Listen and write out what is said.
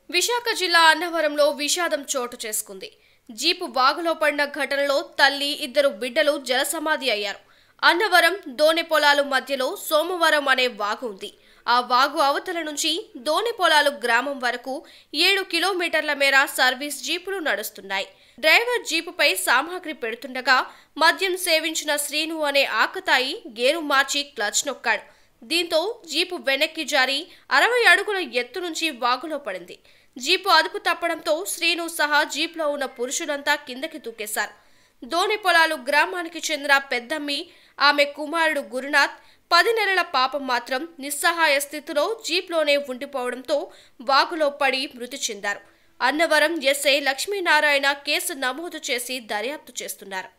విశాఖ జిల్లా అన్నవరంలో విషాదం చోటు చేసుకుంది జీపు వాగులో పడిన ఘటనలో తల్లి ఇద్దరు బిడ్డలు జలసమాధి అయ్యారు అన్నవరం దోనె పొలాలు మధ్యలో సోమవరం అనే వాగు ఉంది ఆ వాగు అవతల నుంచి దోనె పొలాలు గ్రామం వరకు ఏడు కిలోమీటర్ల మేర సర్వీస్ జీపులు నడుస్తున్నాయి డ్రైవర్ జీపుపై సామాగ్రి పెడుతుండగా మద్యం సేవించిన శ్రీను అనే ఆకతాయి గేరు మార్చి క్లచ్ నొక్కాడు దీంతో జీపు వెనక్కి జారి అరవై అడుగుల ఎత్తు నుంచి వాగులో పడింది జీపు అదుపు తప్పడంతో శ్రీను సహా జీప్లో ఉన్న పురుషులంతా కిందకి దూకేశారు దోనె పొలాలు గ్రామానికి చెందిన పెద్దమ్మి ఆమె కుమారుడు గురునాథ్ పది నెలల పాపం మాత్రం నిస్సహాయ స్థితిలో జీప్లోనే ఉండిపోవడంతో వాగులో పడి మృతి చెందారు అన్నవరం ఎస్ఐ లక్ష్మీనారాయణ కేసు నమోదు చేసి దర్యాప్తు చేస్తున్నారు